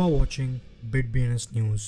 are watching BitBNS News.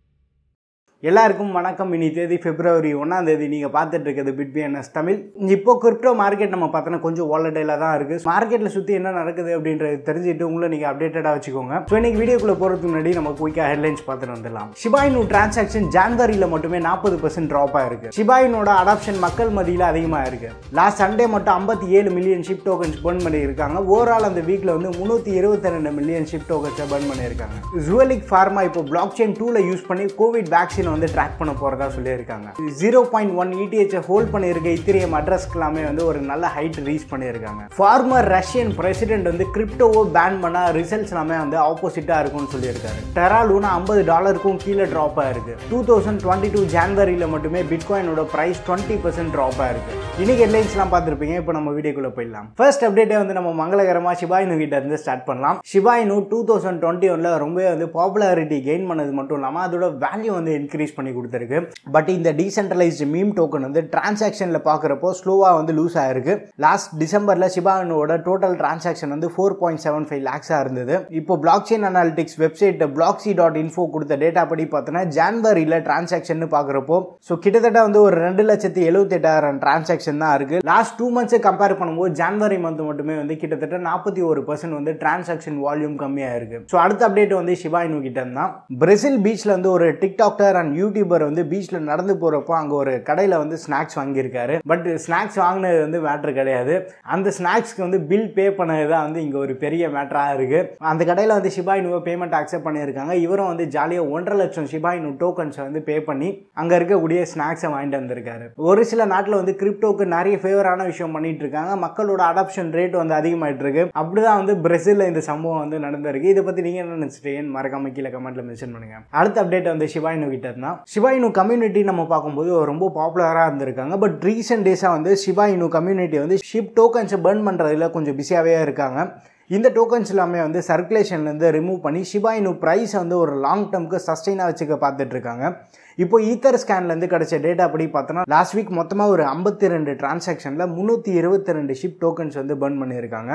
எல்லாருக்கும் வணக்கம் இனி தேதி பிப்ரவரி ஒன்றாம் தேதி நீங்கள் பார்த்துட்டு இருக்கிறது பிட்பிஎன்எஸ் தமிழ் இப்போ கிரிப்டோ மார்க்கெட் நம்ம பார்த்தோன்னா கொஞ்சம் வாலடைலாக தான் இருக்குது மார்க்கெட்டில் சுற்றி என்ன நடக்குது அப்படின்றது தெரிஞ்சுட்டு உங்களை நீங்கள் அப்டேட்டடாக வச்சுக்கோங்க ஸோ இன்னைக்கு வீடியோக்குள்ளே போகிறதுக்கு முன்னாடி நம்ம குயிக்காக ஹெட்லைன்ஸ் பார்த்துட்டு வந்துடலாம் ஷிபாயினு டிரான்சாக்ஷன் ஜான்வரியில் மட்டுமே நாற்பது பர்சன்ட் ட்ராப் ஆயிருக்கு ஷிபாயினோட அடாப்ஷன் மக்கள் மத்தியில் அதிகமாக இருக்கு லாஸ்ட் சண்டே மட்டும் ஐம்பத்தி ஏழு மில்லியன் ஷிப் டோக்கன்ஸ் பர்ன் பண்ணியிருக்காங்க ஓவரால் அந்த வீக்கில் வந்து முந்நூற்றி இருபத்தி ரெண்டு மில்லியன் ஷிப் டோக்கன்ஸை பர்ன் பண்ணியிருக்காங்க ஜுவலிக் ஃபார்மா இப்போ பிளாக் செயின் டூவில் யூஸ் பண்ணி கோவிட் வேக்சின் வந்து ட்ராக் பண்ண போகிறதா சொல்லியிருக்காங்க ஜீரோ பாயிண்ட் ஒன் இடிஹெச்சை ஹோல்ட் பண்ணியிருக்க இத்திரியம் அட்ரஸ்க்கு எல்லாமே வந்து ஒரு நல்ல ஹைட் ரீச் பண்ணியிருக்காங்க ஃபார்மர் ரஷ்யன் பிரசிடென்ட் வந்து கிரிப்டோவோ பேன் பண்ண ரிசல்ட்ஸ் எல்லாமே வந்து ஆப்போசிட்டாக இருக்கும்னு சொல்லியிருக்காரு டெரா லூனா ஐம்பது டாலருக்கும் கீழே ட்ராப் ஆயிருக்கு டூ தௌசண்ட் டுவெண்ட்டி டூ ஜான்வரியில் மட்டுமே பிட்காயினோட ப்ரைஸ் டுவெண்ட்டி பர்சன்ட் ட்ராப் ஆயிருக்கு இன்னைக்கு ஹெட்லைன்ஸ்லாம் பார்த்துருப்பீங்க இப்போ நம்ம வீடியோக்குள்ளே போயிடலாம் ஃபர்ஸ்ட் அப்டேட்டே வந்து நம்ம மங்களகரமாக ஷிபாயினு கிட்ட இருந்து ஸ்டார்ட் பண்ணலாம் ஷிபாயினு டூ தௌசண்ட் டுவெண்ட்டி ஒனில் ரொம்பவே வந்து பாப்புலாரிட்டி கெயின் பண்ணது மட்டும் இல்லாமல் அதோட வேல்யூ வந்து இன்க்ரீஸ் பண்ணி கொடுத்துருக்கு பட் இந்த டீசென்ட்ரலைஸ்டு மீம் டோக்கன் வந்து டிரான்சாக்ஷனில் பார்க்குறப்போ ஸ்லோவாக வந்து லூஸ் ஆயிருக்கு லாஸ்ட் டிசம்பரில் ஷிபாயினோட டோட்டல் டிரான்சாக்ஷன் வந்து ஃபோர் பாயிண்ட் செவன் ஃபைவ் லேக்ஸாக இருந்தது இப்போ block chain analytics website Bloxy dot info கொடுத்த டேட்டா படி பார்த்தோன்னா ஜான்வரியில் டிரான்சாக்ஷன் பார்க்குறப்போ ஸோ கிட்டத்தட்ட வந்து ஒரு ரெண்டு லட்சத்தி எழுபத்தெட்டாயிரம் டிரான்சாக்ஷன் தான் இருக்கு லாஸ்ட் டூ மந்த்ஸை கம்பேர் பண்ணும்போது ஜான்வரி மந்த் மட்டுமே வந்து கிட்டத்தட்ட நாற்பத்தி ஒரு பர்சன்ட் வந்து டிரான்சாக்ஷன் வால்யூம் கம்மியாக இருக்கு ஸோ அடுத்த அப்டேட் வந்து சிவாயினு கிட்ட இருந்தான் பிரேசில் பீச்சில் வந்து ஒரு டிக்டாக்டர் அண்ட் யூடியூபர் வந்து பீச்சில் நடந்து போகிறப்போ அங்கே ஒரு கடையில் வந்து ஸ்நாக்ஸ் வாங்கியிருக்காரு பட் ஸ்நாக்ஸ் வாங்கினது வந்து மேட்ரு கிடையாது அந்த ஸ்நாக்ஸ்க்கு வந்து பில் பே பண்ணது தான் வந்து இங்கே ஒரு பெரிய மேட்டராக இருக்கு அந்த கடையில் வந்து ஷிபாயினுவை பேமெண்ட் அக்செப்ட் பண்ணியிருக்காங்க இவரும் வந்து ஜாலியாக ஒன்றரை லட்சம் ஷிபாயினு டோக்கன்ஸை வந்து பே பண்ணி அங்கே இருக்கக்கூடிய ஸ்நாக்ஸை வாங்கிட்டு வந்திருக்காரு ஒரு சில நாட்டில் வந்து கிரிப்டோக்கு நிறைய ஃபேவரான விஷயம் பண்ணிட்டு இருக்காங்க மக்களோட அடாப்ஷன் ரேட் வந்து அதிகமாயிட்டு இருக்கு அப்படிதான் வந்து பிரேசிலில் இந்த சம்பவம் வந்து நடந்திருக்கு இதை பற்றி நீங்கள் என்ன நினச்சிட்டீங்கன்னு மறக்காம கீழே கமெண்ட்ல மென்ஷன் பண்ணுங்க அடுத்த அப்டேட் வந்து சிவாயினு கிட்ட இருந்தால் சிவாயினு கம்யூனிட்டி நம்ம பார்க்கும்போது ரொம்ப பாப்புலராக இருந்திருக்காங்க பட் ரீசெண்ட் டேஸாக வந்து சிவாயினு கம்யூனிட்டி வந்து ஷிப் டோக்கன்ஸை பர்ன் பண்ணுறதுல கொஞ்சம் பிஸியாகவே இருக்காங்க இந்த டோக்கன்ஸ் எல்லாமே வந்து சர்க்குலேஷன்லேருந்து ரிமூவ் பண்ணி ஷிபாயினு ப்ரைஸை வந்து ஒரு லாங் டேர்முக்கு சஸ்டெயினாக வச்சுக்க பார்த்துட்டு இருக்காங்க இப்போ ஈத்தர் ஸ்கேன்லேருந்து கிடைச்ச டேட்டா படி பார்த்தோன்னா லாஸ்ட் வீக் மொத்தமாக ஒரு ஐம்பத்தி ரெண்டு டிரான்சாக்ஷனில் முந்நூற்றி இருபத்தி ரெண்டு ஷிப் டோக்கன்ஸ் வந்து பர்ன் பண்ணியிருக்காங்க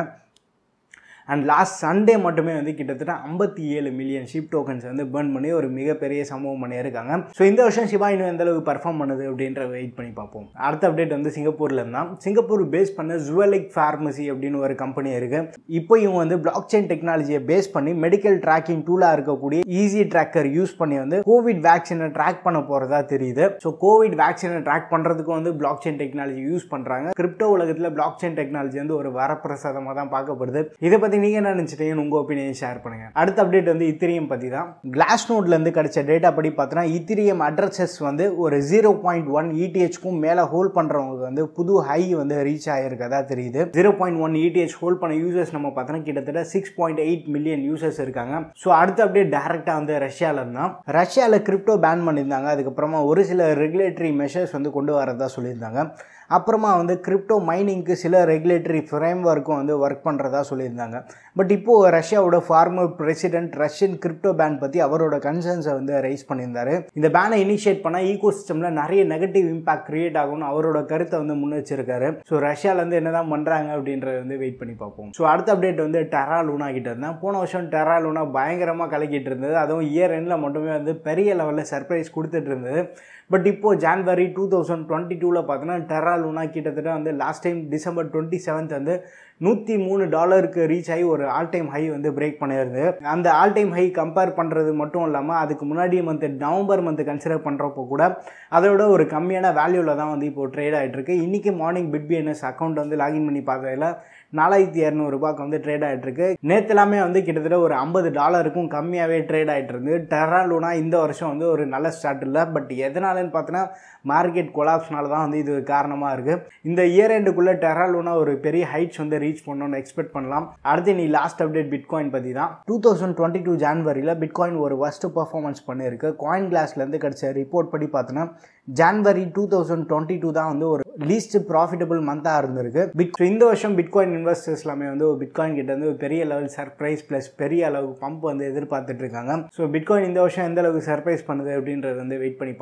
அண்ட் லாஸ்ட் சண்டே மட்டுமே வந்து கிட்டத்தட்ட ஐம்பத்தி ஏழு மில்லியன் ஷிப் டோக்கன்ஸ் வந்து பர்ன் பண்ணி ஒரு மிகப்பெரிய சம்பவம் பண்ணியிருக்காங்க ஸோ இந்த வருஷம் ஷிபா இன்னும் எந்த அளவுக்கு பர்ஃபார்ம் பண்ணுது அப்படின்ற வெயிட் பண்ணி பார்ப்போம் அடுத்த அப்டேட் வந்து சிங்கப்பூரில் இருந்தால் சிங்கப்பூர் பேஸ் பண்ண ஜுவலிக் ஃபார்மசி அப்படின்னு ஒரு கம்பெனி இருக்கு இப்போ இவங்க வந்து பிளாக் செயின் டெக்னாலஜியை பேஸ் பண்ணி மெடிக்கல் ட்ராக்கிங் டூலாக இருக்கக்கூடிய ஈஸி ட்ராக்கர் யூஸ் பண்ணி வந்து கோவிட் வேக்சினை ட்ராக் பண்ண போகிறதா தெரியுது ஸோ கோவிட் வேக்சினை ட்ராக் பண்ணுறதுக்கும் வந்து பிளாக் செயின் டெக்னாலஜி யூஸ் பண்ணுறாங்க கிரிப்டோ உலகத்தில் பிளாக் செயின் டெக்னாலஜி வந்து ஒரு வரப்பிரசாதமாக தான் பார்க்கப்படுது இதை பற்றி நீங்கள் என்ன நினச்சிட்டீங்கன்னு உங்கள் ஒப்பீனியன் ஷேர் பண்ணுங்கள் அடுத்த அப்டேட் வந்து இத்திரியம் பற்றி தான் கிளாஸ் நோட்லேருந்து கிடைச்ச டேட்டா படி பார்த்தோன்னா இத்திரியம் அட்ரஸஸ் வந்து ஒரு ஜீரோ பாயிண்ட் ஒன் இடிஹெச்க்கும் மேலே ஹோல்ட் பண்ணுறவங்களுக்கு வந்து புது ஹை வந்து ரீச் ஆகிருக்கதா தெரியுது zero point one ETH hold பண்ண யூசர்ஸ் நம்ம பார்த்தோன்னா கிட்டத்தட்ட six point eight million users இருக்காங்க ஸோ அடுத்த அப்டேட் டேரெக்டாக வந்து ரஷ்யாவில் இருந்தால் ரஷ்யாவில் கிரிப்டோ பேன் பண்ணியிருந்தாங்க அதுக்கப்புறமா ஒரு சில ரெகுலேட்டரி மெஷர்ஸ் வந்து கொண்டு வரதா சொல்லியிருந்தாங்க அப்புறமா வந்து கிரிப்டோ மைனிங்க்கு சில ரெகுலேட்டரி ஃப்ரேம் ஒர்க்கும் வந்து ஒர்க் பண்ணுறதா சொல்லியிருந்தாங்க பட் இப்போது ரஷ்யாவோட former president Russian crypto ban பற்றி அவரோட கன்சர்ன்ஸை வந்து ரைஸ் பண்ணியிருந்தாரு இந்த பேனை இனிஷியேட் பண்ணால் ஈகோ சிஸ்டமில் நிறைய நெகட்டிவ் இம்பாக்ட் கிரியேட் ஆகும்னு அவரோட கருத்தை வந்து முன் வச்சிருக்காரு ஸோ ரஷ்யாவிலேருந்து என்ன தான் பண்ணுறாங்க அப்படின்றத வந்து வெயிட் பண்ணி பார்ப்போம் ஸோ அடுத்த அப்டேட் வந்து டெரா லூனா கிட்ட இருந்தேன் போன வருஷம் டெரா லூனா பயங்கரமாக கலக்கிட்டு இருந்தது அதுவும் இயர் எண்டில் மட்டுமே வந்து பெரிய லெவலில் சர்ப்ரைஸ் கொடுத்துட்டு இருந்தது பட் இப்போது ஜான்வரி டூ தௌசண்ட் டுவெண்ட்டி டூவில் பார்த்தோன்னா டெரா லூனா கிட்டத்தட்ட வந்து last time December twenty seventh வந்து நூற்றி மூணு டாலருக்கு ரீச் ஆகி ஒரு ஆல் டைம் ஹை வந்து பிரேக் பண்ணியிருந்தது அந்த ஆல் டைம் ஹை கம்பேர் பண்ணுறது மட்டும் இல்லாமல் அதுக்கு முன்னாடி மந்த் நவம்பர் மந்த் கன்சிடர் பண்ணுறப்போ கூட அதோட ஒரு கம்மியான வேல்யூவில் தான் வந்து இப்போது ட்ரேட் ஆகிட்டு இருக்கு இன்றைக்கி மார்னிங் பிட்பிஎன்எஸ் அக்கௌண்ட் வந்து லாகின் பண்ணி பார்த்ததில் நாலாயிரத்தி இரநூறுபாக்கு வந்து ட்ரேட் ஆகிட்டு இருக்கு நேற்று எல்லாமே வந்து கிட்டத்தட்ட ஒரு ஐம்பது டாலருக்கும் கம்மியாகவே ட்ரேட் ஆகிட்டு இருந்து டெரா லூனா இந்த வருஷம் வந்து ஒரு நல்ல ஸ்டார்ட் இல்லை பட் எதனாலன்னு பார்த்தோன்னா மார்க்கெட் கொலாப்ஸ்னால தான் வந்து இது காரணமாக இருக்குது இந்த இயர் எண்டுக்குள்ளே டெரா லூனா ஒரு பெரிய ஹைட்ஸ் வந்து ரீச் பண்ணணும்னு எக்ஸ்பெக்ட் பண்ணலாம் அடுத்து நீ லாஸ்ட் அப்டேட் பிட்காயின் பற்றி தான் டூ தௌசண்ட் டுவெண்ட்டி டூ ஜான்வரியில் பிட்காயின் ஒரு ஃபஸ்ட் பர்ஃபார்மன்ஸ் பண்ணியிருக்கு காயின் கிளாஸ்லேருந்து கிடச்ச ரிப்போர்ட் படி பார்த்தோன்னா January two thousand twenty two தான் வந்து ஒரு லீஸ்ட் ப்ராஃபிட்டபிள் மந்தாக இருந்திருக்கு பிட் so இந்த வருஷம் பிட்காயின் இன்வெஸ்டர்ஸ் எல்லாமே வந்து ஒரு பிட்காயின் கிட்ட வந்து ஒரு பெரிய லெவல் சர்ப்ரைஸ் ப்ளஸ் பெரிய அளவுக்கு பம்ப் வந்து எதிர்பார்த்துட்டு இருக்காங்க ஸோ பிட்காயின் இந்த வருஷம் எந்த அளவுக்கு சர்ப்ரைஸ் பண்ணுது அப்படின்றது வந்து வெயிட் பண்ணி பார்ப்போம் ஸோ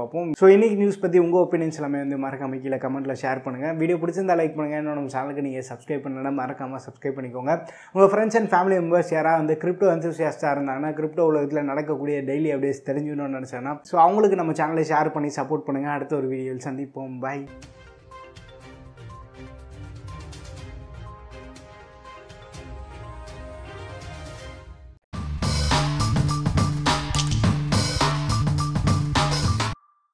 இன்னைக்கு நியூஸ் பற்றி உங்கள் ஒப்பீனியன்ஸ் எல்லாமே வந்து மறக்காம கீழே கமெண்ட்டில் ஷேர் பண்ணுங்கள் வீடியோ பிடிச்சிருந்தா லைக் பண்ணுங்கள் இன்னும் நம்ம சேனலுக்கு நீங்கள் சப்ஸ்கிரைப் பண்ணலாம் மறக்காமல் சப்ஸ்கிரைப் பண்ணிக்கோங்க உங்கள் ஃப்ரெண்ட்ஸ் அண்ட் ஃபேமிலி மெம்பர்ஸ் யாராவது வந்து கிரிப்டோ என்தூசியாஸ்டாக இருந்தாங்கன்னா கிரிப்டோ உலகத்தில் நடக்கக்கூடிய டெய்லி அப்டேட்ஸ் தெரிஞ்சுக்கணும்னு நினச்சேன்னா ஸோ அவங்களுக்கு நம்ம சேனலை ஷேர் பண்ணி சப்போர்ட் பண்ணுங்கள் அடுத்த ஒரு வீடியோவில் சந்திப்போம் பை